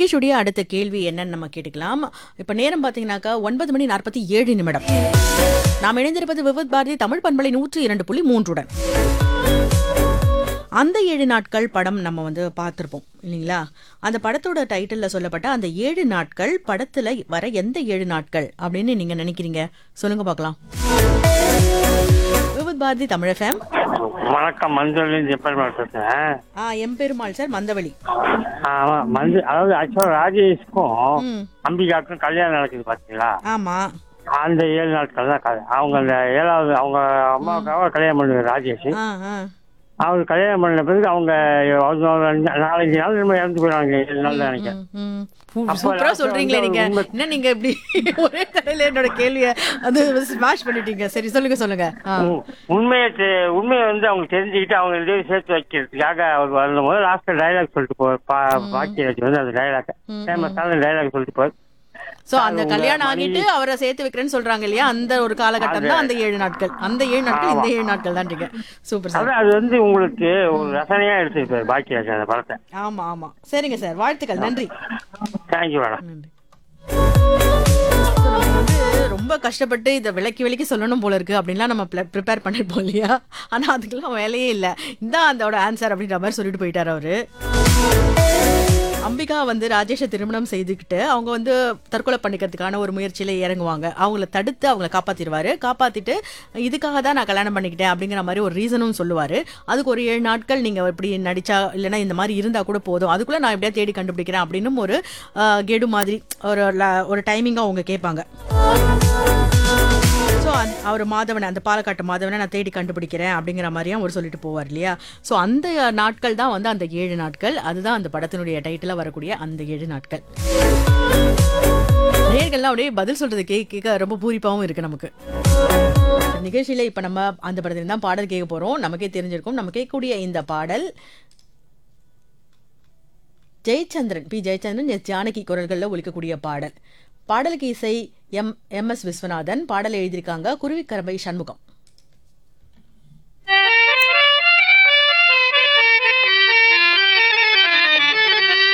நிகழ்ச்சியுடைய அடுத்த கேள்வி என்னன்னு நம்ம கேட்டுக்கலாம் இப்ப நேரம் பாத்தீங்கன்னாக்கா ஒன்பது மணி நாற்பத்தி ஏழு நிமிடம் நாம் இணைந்திருப்பது விவத் பாரதி தமிழ் பண்பலை நூற்றி இரண்டு புள்ளி மூன்றுடன் அந்த ஏழு நாட்கள் படம் நம்ம வந்து பார்த்துருப்போம் இல்லைங்களா அந்த படத்தோட டைட்டில்ல சொல்லப்பட்ட அந்த ஏழு நாட்கள் படத்துல வர எந்த ஏழு நாட்கள் அப்படின்னு நீங்க நினைக்கிறீங்க சொல்லுங்க பார்க்கலாம் விவத் பாரதி தமிழ் ஃபேம் வணக்கம் மஞ்சள் எப்பெருமாள் பேசுறேன் ஆ எம் பெருமாள் சார் மந்தவழி ஆமா மஞ்சள் அதாவது ஆக்சுவலா ராஜேஷ்க்கும் ம் அம்பிகாவுக்கும் கல்யாணம் நடக்குது பாத்தீங்களா ஆமா அந்த ஏழு நாட்கள் தான் கதை அவங்க அந்த ஏழாவது அவங்க அம்மாவுக்காக கல்யாணம் பண்ணுவார் ராஜேஷ் ஆ ஆ அவர் கல்யாணம் பண்ண பிறகு அவங்க அவங்க ஒரு நாலஞ்சு நாள் நம்ம இறந்து போயிடுவாங்க ஏழு நாள் தான் நினைக்கிறேன் ம், ம். சூ- அப்ப சூப்பரா last சொல்றீங்களே வந்து நீங்க உண்மை- என்ன நீங்க இப்படி ஒரே கடையில என்னோட கேள்விய அது ஸ்மாஷ் பண்ணிட்டீங்க சரி சொல்லுங்க சொல்லுங்க ஆ. உ- உண்மையை தெ- உண்மையை வந்து அவங்க தெரிஞ்சுக்கிட்டு அவங்க ரெண்டு பேரும் சேர்த்து வைக்கிறதுக்காக அவர் வரும்போது லாஸ்ட்ல டைலாக் சொல்லிட்டு போ பாக்கியராஜ் வந்து அந்த டைலாக் ஃபேமஸான டைலாக் சொல்லிட்டு போய் சோ அந்த உங்க கல்யாணம் மனைவி- ஆகிட்டு அவரை சேர்த்து வைக்கிறேன்னு சொல்றாங்க இல்லையா அந்த ஒரு காலகட்டம் தான் அந்த ஏழு நாட்கள் அந்த ஏழு நாட்கள் இந்த ஏழு நாட்கள் தான் சூப்பர் சார் அதான் அது வந்து உங்களுக்கு ஒரு ரசனையா எடுத்துருப்பாரு பாக்கியராஜ் அந்த படத்தை ஆமா ஆமா சரிங்க சார் வாழ்த்துக்கள் நன்றி தேங்க்யூ மேடம் நன்றி So, நம்ம வந்து ரொம்ப கஷ்டப்பட்டு இதை விளக்கி விளக்கி சொல்லணும் போல இருக்கு அப்படின்லாம் நம்ம ப்ரிப்பேர் பண்ணிருப்போம் இல்லையா ஆனா அதுக்கெல்லாம் வேலையே இல்லை இதான் அதோட ஆன்சர் அப்படின்ற மாதிரி சொல்லிட்டு போயிட்டாரு அவரு அம்பிகா வந்து ராஜேஷை திருமணம் செய்துக்கிட்டு அவங்க வந்து தற்கொலை பண்ணிக்கிறதுக்கான ஒரு முயற்சியில இறங்குவாங்க அவங்கள தடுத்து அவங்கள காப்பாத்திடுவாரு காப்பாத்திட்டு இதுக்காக தான் நான் கல்யாணம் பண்ணிக்கிட்டேன் அப்படிங்கிற மாதிரி ஒரு ரீசனும் சொல்லுவாரு அதுக்கு ஒரு ஏழு நாட்கள் நீங்க இப்படி நடிச்சா இல்லைன்னா இந்த மாதிரி இருந்தா கூட போதும் அதுக்குள்ள நான் எப்படியா தேடி கண்டுபிடிக்கிறேன் அப்படின்னு ஒரு ஆஹ், கெடு மாதிரி ஒரு ல- ஒரு டைமிங்கா அவங்க கேட்பாங்க ஸோ அவர் மாதவனை அந்த பாலக்காட்டு மாதவனை நான் தேடி கண்டுபிடிக்கிறேன் அப்படிங்கிற மாதிரியும் அவர் சொல்லிட்டு போவார் இல்லையா ஸோ அந்த நாட்கள் தான் வந்து அந்த ஏழு நாட்கள் அதுதான் அந்த படத்தினுடைய டைட்டிலாக வரக்கூடிய அந்த ஏழு நாட்கள் நேர்கள்லாம் அப்படியே பதில் சொல்றது கேட்க கேட்க ரொம்ப பூரிப்பாகவும் இருக்கு நமக்கு நிகழ்ச்சியில இப்ப நம்ம அந்த படத்துல தான் பாடல் கேட்க போறோம் நமக்கே தெரிஞ்சிருக்கும் நம்ம கேட்கக்கூடிய இந்த பாடல் ஜெயச்சந்திரன் பி ஜெயச்சந்திரன் எஸ் ஜானகி குரல்களில் ஒலிக்கக்கூடிய பாடல் பாடலுக்கு இசை எம் எம் எஸ் விஸ்வநாதன் பாடல் எழுதியிருக்காங்க குருவிக்கரம்பை சண்முகம்